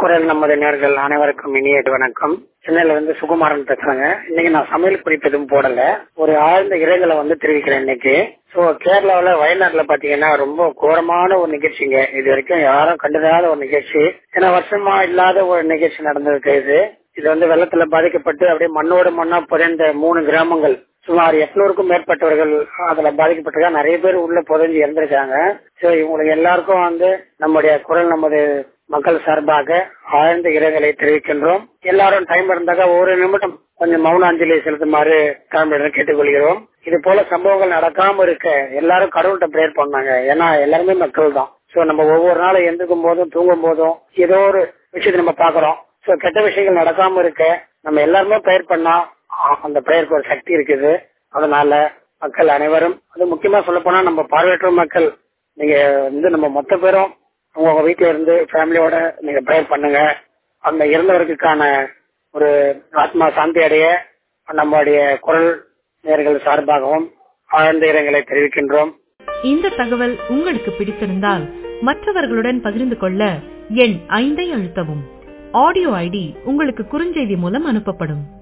குரல் நமது நேர்கள் அனைவருக்கும் இனிய வணக்கம் சென்னையில இருந்து சுகுமாரன் பேசுறேங்க இன்னைக்கு நான் சமையல் குறிப்பு எதுவும் போடல ஒரு ஆழ்ந்த இரங்கலை வந்து தெரிவிக்கிறேன் இன்னைக்கு சோ கேரளாவுல வயநாட்டுல பாத்தீங்கன்னா ரொம்ப கோரமான ஒரு நிகழ்ச்சிங்க இது வரைக்கும் யாரும் கண்டுதாத ஒரு நிகழ்ச்சி ஏன்னா வருஷமா இல்லாத ஒரு நிகழ்ச்சி நடந்திருக்கு இது இது வந்து வெள்ளத்துல பாதிக்கப்பட்டு அப்படியே மண்ணோடு மண்ணா புதைந்த மூணு கிராமங்கள் சுமார் எட்நூறுக்கும் மேற்பட்டவர்கள் அதுல பாதிக்கப்பட்டிருக்காங்க நிறைய பேர் உள்ள புதைஞ்சு இறந்திருக்காங்க சோ இவங்களுக்கு எல்லாருக்கும் வந்து நம்முடைய குரல் நமது மக்கள் சார்பாக ஆழ்ந்த இரங்கலை தெரிவிக்கின்றோம் எல்லாரும் டைம் இருந்தாக்க ஒரு நிமிடம் கொஞ்சம் மௌன அஞ்சலி செலுத்துமாறு காண்பிடம் கேட்டுக்கொள்கிறோம் இது போல சம்பவங்கள் நடக்காம இருக்க எல்லாரும் கடவுள்கிட்ட பிரேயர் பண்ணாங்க ஏன்னா எல்லாருமே மக்கள் தான் சோ நம்ம ஒவ்வொரு நாளும் எந்திருக்கும் போதும் தூங்கும் போதும் ஏதோ ஒரு விஷயத்தை நம்ம பாக்குறோம் சோ கெட்ட விஷயங்கள் நடக்காம இருக்க நம்ம எல்லாருமே பிரேயர் பண்ணா அந்த பிரேயருக்கு ஒரு சக்தி இருக்குது அதனால மக்கள் அனைவரும் அது முக்கியமா சொல்ல போனா நம்ம பார்வையற்ற மக்கள் நீங்க வந்து நம்ம மொத்த பேரும் உங்க வீட்டுல இருந்து ஃபேமிலியோட நீங்க ப்ரேயர் பண்ணுங்க அந்த இறந்தவருக்கான ஒரு ஆத்மா சாந்தி அடைய நம்மளுடைய குரல் நேர்கள் சார்பாகவும் ஆழ்ந்த இரங்கலை தெரிவிக்கின்றோம் இந்த தகவல் உங்களுக்கு பிடித்திருந்தால் மற்றவர்களுடன் பகிர்ந்து கொள்ள எண் ஐந்தை அழுத்தவும் ஆடியோ ஐடி உங்களுக்கு குறுஞ்செய்தி மூலம் அனுப்பப்படும்